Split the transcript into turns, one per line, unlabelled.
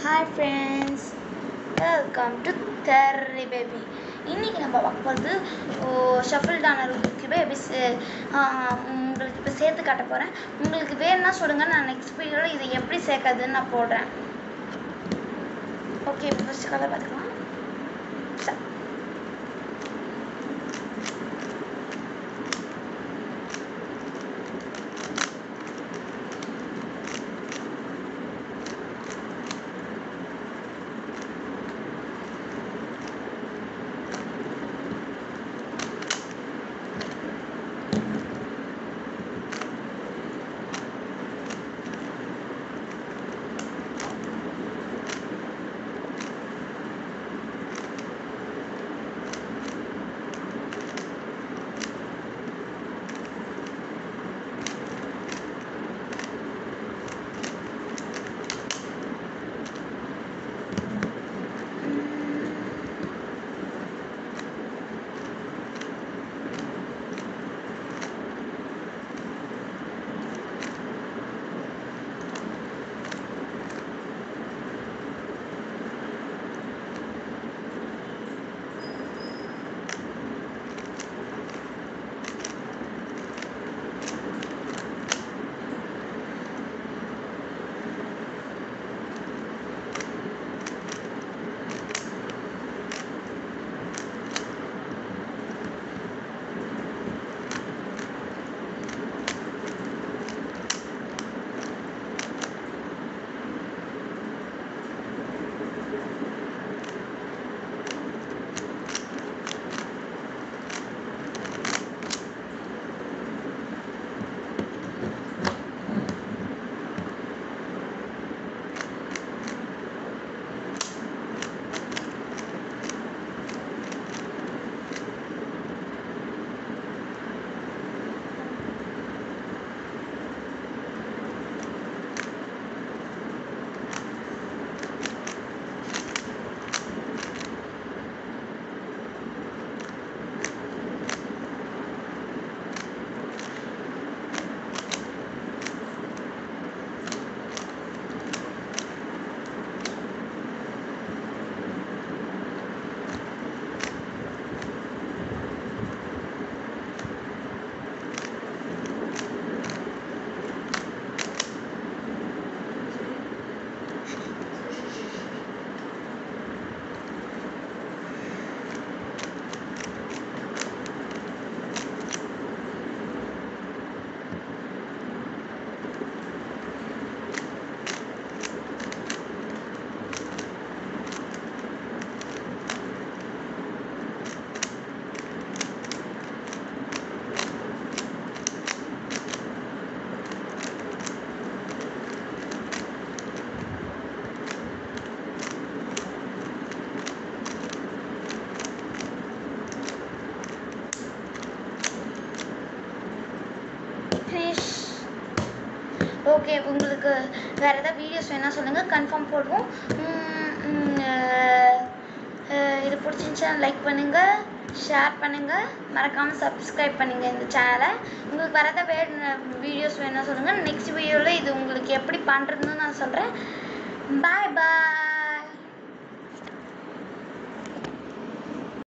hi friends welcome to Terry baby இன்றைக்கி நம்ம பார்க்க போகிறது ஷஃபில் டானர் ரூபிக் பேபிஸ் உங்களுக்கு இப்போ சேர்த்து காட்ட போகிறேன் உங்களுக்கு வேணும்னா சொல்லுங்கள் நான் நெக்ஸ்ட் வீடியோவில் இதை எப்படி சேர்க்கறதுன்னு நான் போடுறேன் ஓகே இப்போ ஃபஸ்ட் கலர் பார்த்துக்கலாம் ச- ஃபினிஷ் ஓகே உங்களுக்கு வேறு ஏதாவது வீடியோஸ் வேணால் சொல்லுங்கள் கன்ஃபார்ம் போடுவோம் உம், உம், அஹ், அஹ், இது பிடிச்சிருந்துச்சா லைக் பண்ணுங்கள் ஷேர் பண்ணுங்கள் மறக்காமல் சப்ஸ்கிரைப் பண்ணுங்கள் இந்த சேனலை உங்களுக்கு வேறு ஏதாவது வேறு வீடியோஸ் வேணால் சொல்லுங்கள் நெக்ஸ்ட் வீடியோவில் இது உங்களுக்கு எப்படி பண்ணுறதுன்னு நான் சொல்கிறேன் பாய் பாய்